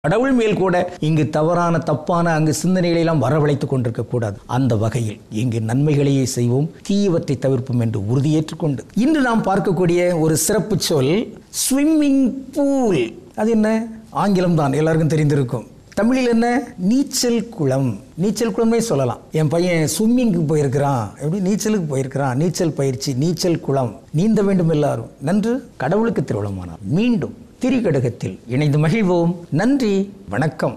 கடவுள் மேல் கூட இங்கு தவறான தப்பான அங்கு சிந்தனைகளை எல்லாம் வரவழைத்துக் கொண்டிருக்க கூடாது அந்த வகையில் இங்கு நன்மைகளையே செய்வோம் தீயவற்றை தவிர்ப்போம் என்று உறுதியேற்றுக் கொண்டு இன்று நாம் பார்க்கக்கூடிய ஒரு சிறப்பு சொல் ஸ்விம்மிங் பூல் அது என்ன ஆங்கிலம் தான் எல்லாருக்கும் தெரிந்திருக்கும் தமிழில் என்ன நீச்சல் குளம் நீச்சல் குளம்னே சொல்லலாம் என் பையன் ஸ்விம்மிங்க்கு போயிருக்கிறான் எப்படி நீச்சலுக்கு போயிருக்கிறான் நீச்சல் பயிற்சி நீச்சல் குளம் நீந்த வேண்டும் எல்லாரும் நன்று கடவுளுக்கு திருவிழமானார் மீண்டும் திரிகடகத்தில் இணைந்து மகிழ்வோம் நன்றி வணக்கம்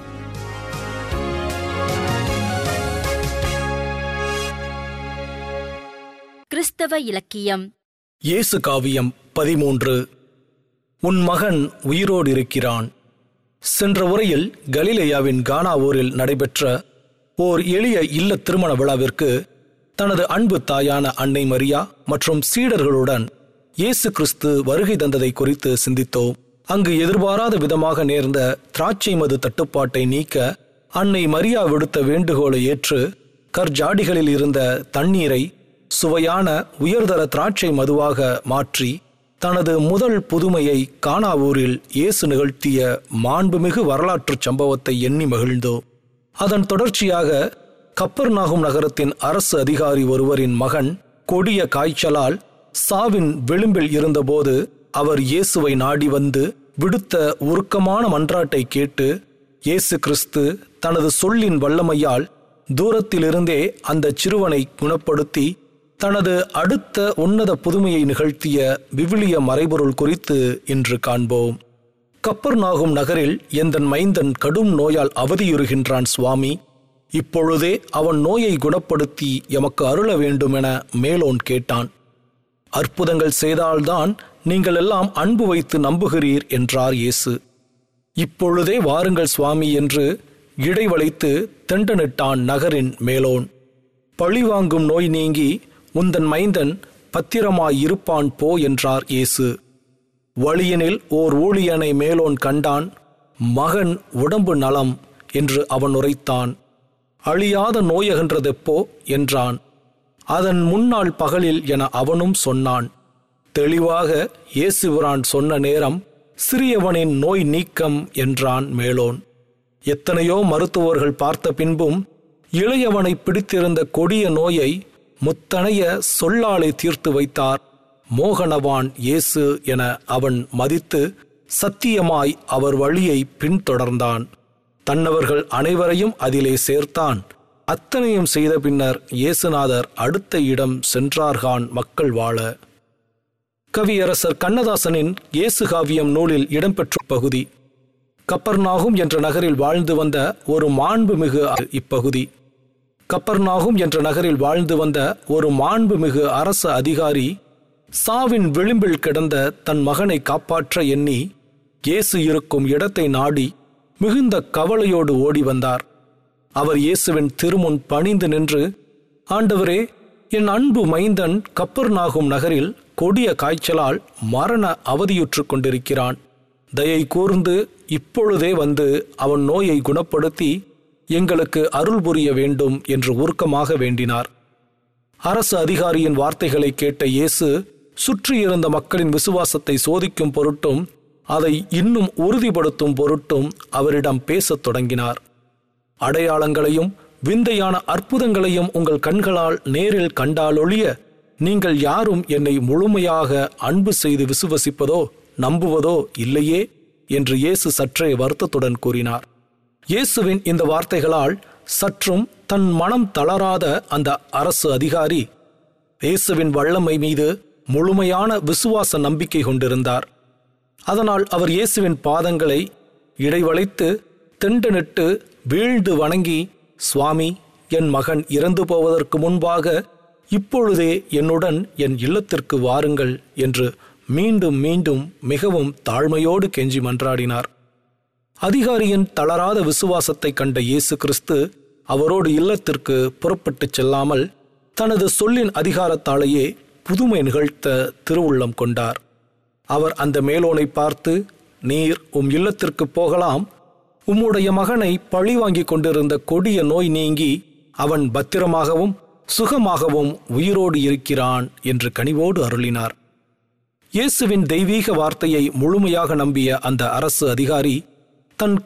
கிறிஸ்தவ இலக்கியம் இயேசு காவியம் பதிமூன்று உன் மகன் உயிரோடு இருக்கிறான் சென்ற உரையில் கலிலேயாவின் கானா ஊரில் நடைபெற்ற ஓர் எளிய இல்ல திருமண விழாவிற்கு தனது அன்பு தாயான அன்னை மரியா மற்றும் சீடர்களுடன் இயேசு கிறிஸ்து வருகை தந்ததை குறித்து சிந்தித்தோம் அங்கு எதிர்பாராத விதமாக நேர்ந்த திராட்சை மது தட்டுப்பாட்டை நீக்க அன்னை மரியா விடுத்த வேண்டுகோளை ஏற்று கற்ஜாடிகளில் இருந்த தண்ணீரை சுவையான உயர்தர திராட்சை மதுவாக மாற்றி தனது முதல் புதுமையை கானாவூரில் இயேசு நிகழ்த்திய மாண்புமிகு வரலாற்றுச் சம்பவத்தை எண்ணி மகிழ்ந்தோம் அதன் தொடர்ச்சியாக கப்பர்நாகும் நகரத்தின் அரசு அதிகாரி ஒருவரின் மகன் கொடிய காய்ச்சலால் சாவின் விளிம்பில் இருந்தபோது அவர் இயேசுவை நாடி வந்து விடுத்த உருக்கமான மன்றாட்டை கேட்டு இயேசு கிறிஸ்து தனது சொல்லின் வல்லமையால் தூரத்திலிருந்தே அந்த சிறுவனை குணப்படுத்தி தனது அடுத்த உன்னத புதுமையை நிகழ்த்திய விவிலிய மறைபொருள் குறித்து இன்று காண்போம் கப்பர்நாகும் நகரில் எந்தன் மைந்தன் கடும் நோயால் அவதியுறுகின்றான் சுவாமி இப்பொழுதே அவன் நோயை குணப்படுத்தி எமக்கு அருள வேண்டுமென மேலோன் கேட்டான் அற்புதங்கள் செய்தால்தான் நீங்கள் எல்லாம் அன்பு வைத்து நம்புகிறீர் என்றார் இயேசு இப்பொழுதே வாருங்கள் சுவாமி என்று இடைவளைத்து தெண்டனிட்டான் நகரின் மேலோன் பழிவாங்கும் நோய் நீங்கி உந்தன் மைந்தன் பத்திரமாயிருப்பான் போ என்றார் இயேசு வழியினில் ஓர் ஊழியனை மேலோன் கண்டான் மகன் உடம்பு நலம் என்று அவன் உரைத்தான் அழியாத நோயகன்றதெப்போ என்றான் அதன் முன்னாள் பகலில் என அவனும் சொன்னான் தெளிவாக இயேசுபிரான் சொன்ன நேரம் சிறியவனின் நோய் நீக்கம் என்றான் மேலோன் எத்தனையோ மருத்துவர்கள் பார்த்த பின்பும் இளையவனை பிடித்திருந்த கொடிய நோயை முத்தனைய சொல்லாலே தீர்த்து வைத்தார் மோகனவான் இயேசு என அவன் மதித்து சத்தியமாய் அவர் வழியை பின்தொடர்ந்தான் தன்னவர்கள் அனைவரையும் அதிலே சேர்த்தான் அத்தனையும் செய்த பின்னர் இயேசுநாதர் அடுத்த இடம் சென்றார்கான் மக்கள் வாழ கவியரசர் கண்ணதாசனின் இயேசு காவியம் நூலில் இடம்பெற்ற பகுதி கப்பர்நாகும் என்ற நகரில் வாழ்ந்து வந்த ஒரு மாண்புமிகு இப்பகுதி கப்பர்நாகும் என்ற நகரில் வாழ்ந்து வந்த ஒரு மாண்புமிகு அரச அதிகாரி சாவின் விளிம்பில் கிடந்த தன் மகனை காப்பாற்ற எண்ணி இயேசு இருக்கும் இடத்தை நாடி மிகுந்த கவலையோடு ஓடி வந்தார் அவர் இயேசுவின் திருமுன் பணிந்து நின்று ஆண்டவரே என் அன்பு மைந்தன் கப்பர்நாகும் நகரில் கொடிய காய்ச்சலால் மரண அவதியுற்றுக் கொண்டிருக்கிறான் தயை கூர்ந்து இப்பொழுதே வந்து அவன் நோயை குணப்படுத்தி எங்களுக்கு அருள் புரிய வேண்டும் என்று உருக்கமாக வேண்டினார் அரசு அதிகாரியின் வார்த்தைகளை கேட்ட இயேசு சுற்றியிருந்த மக்களின் விசுவாசத்தை சோதிக்கும் பொருட்டும் அதை இன்னும் உறுதிப்படுத்தும் பொருட்டும் அவரிடம் பேசத் தொடங்கினார் அடையாளங்களையும் விந்தையான அற்புதங்களையும் உங்கள் கண்களால் நேரில் கண்டாலொழிய நீங்கள் யாரும் என்னை முழுமையாக அன்பு செய்து விசுவசிப்பதோ நம்புவதோ இல்லையே என்று இயேசு சற்றே வருத்தத்துடன் கூறினார் இயேசுவின் இந்த வார்த்தைகளால் சற்றும் தன் மனம் தளராத அந்த அரசு அதிகாரி இயேசுவின் வல்லமை மீது முழுமையான விசுவாச நம்பிக்கை கொண்டிருந்தார் அதனால் அவர் இயேசுவின் பாதங்களை இடைவளைத்து திண்டனிட்டு வீழ்ந்து வணங்கி சுவாமி என் மகன் இறந்து போவதற்கு முன்பாக இப்பொழுதே என்னுடன் என் இல்லத்திற்கு வாருங்கள் என்று மீண்டும் மீண்டும் மிகவும் தாழ்மையோடு கெஞ்சி மன்றாடினார் அதிகாரியின் தளராத விசுவாசத்தை கண்ட இயேசு கிறிஸ்து அவரோடு இல்லத்திற்கு புறப்பட்டுச் செல்லாமல் தனது சொல்லின் அதிகாரத்தாலேயே புதுமை நிகழ்த்த திருவுள்ளம் கொண்டார் அவர் அந்த மேலோனை பார்த்து நீர் உம் இல்லத்திற்கு போகலாம் உம்முடைய மகனை பழிவாங்கிக் கொண்டிருந்த கொடிய நோய் நீங்கி அவன் பத்திரமாகவும் சுகமாகவும் உயிரோடு இருக்கிறான் என்று கனிவோடு அருளினார் இயேசுவின் தெய்வீக வார்த்தையை முழுமையாக நம்பிய அந்த அரசு அதிகாரி தன்